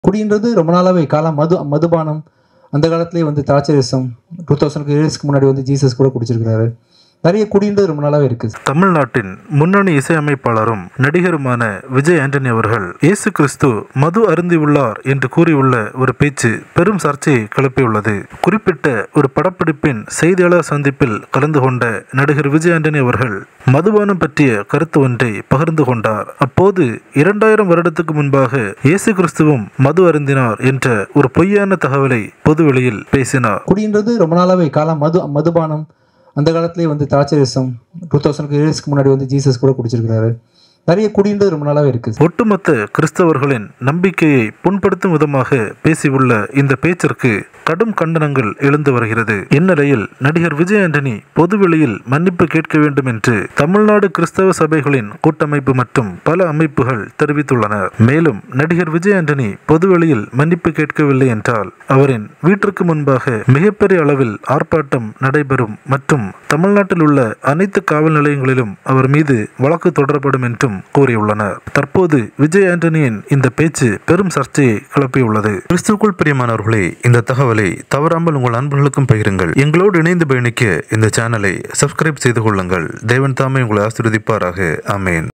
குடின்றது ரொம்ப நாளாவே காலம் மது மதுபானம் அந்த காலத்துலேயே வந்து திராட்சை ரசம் டூ தௌசண்ட் இயர்ஸ்க்கு முன்னாடி வந்து ஜீசஸ் கூட குடிச்சிருக்கிறாரு நிறைய குடின்றது ரொம்ப நாளாவே இருக்குது தமிழ்நாட்டின் முன்னணி இசையமைப்பாளரும் நடிகருமான விஜய் ஆண்டனி அவர்கள் இயேசு கிறிஸ்து மது அருந்தியுள்ளார் என்று கூறியுள்ள ஒரு பேச்சு பெரும் சர்ச்சையை கிளப்பியுள்ளது குறிப்பிட்ட ஒரு படப்பிடிப்பின் செய்தியாளர் சந்திப்பில் கலந்து கொண்ட நடிகர் விஜய் ஆண்டனி அவர்கள் மதுபானம் பற்றிய கருத்து ஒன்றை பகிர்ந்து கொண்டார் அப்போது இரண்டாயிரம் வருடத்துக்கு முன்பாக இயேசு கிறிஸ்துவும் மது அருந்தினார் என்ற ஒரு பொய்யான தகவலை பொதுவெளியில் பேசினார் குடின்றது ரொம்ப நாளாவே காலம் மது மதுபானம் அந்த காலத்துலேயே வந்து திராட்சை ரசம் டூ தௌசண்ட் இயர்ஸ்க்கு முன்னாடி வந்து ஜீசஸ் கூட குடிச்சிருக்கிறாரு நிறைய குடின்றது ரொம்ப நாளாவே இருக்குது ஒட்டுமொத்த கிறிஸ்தவர்களின் நம்பிக்கையை புண்படுத்தும் விதமாக பேசியுள்ள இந்த பேச்சிற்கு கடும் கண்டனங்கள் எழுந்து வருகிறது இந்நிலையில் நடிகர் விஜய் ஆண்டனி பொதுவெளியில் மன்னிப்பு கேட்க வேண்டும் என்று தமிழ்நாடு கிறிஸ்தவ சபைகளின் கூட்டமைப்பு மற்றும் பல அமைப்புகள் தெரிவித்துள்ளனர் மேலும் நடிகர் விஜய் ஆண்டனி பொதுவெளியில் மன்னிப்பு கேட்கவில்லை என்றால் அவரின் வீட்டிற்கு முன்பாக மிகப்பெரிய அளவில் ஆர்ப்பாட்டம் நடைபெறும் மற்றும் தமிழ்நாட்டில் உள்ள அனைத்து காவல் நிலையங்களிலும் அவர் மீது வழக்கு தொடரப்படும் என்றும் கூறியுள்ளனர் தற்போது விஜய் ஆண்டனியின் இந்த பேச்சு பெரும் சர்ச்சையை கிளப்பியுள்ளது கிறிஸ்துக்குள் பிரியமானவர்களே இந்த தகவலை தவறாமல் உங்கள் நண்பர்களுக்கும் பகிருங்கள் எங்களோடு இணைந்து பயணிக்க இந்த சேனலை சப்ஸ்கிரைப் செய்து கொள்ளுங்கள் தேவன் தாமே உங்களை ஆசீர்வதிப்பாராக ஆமேன்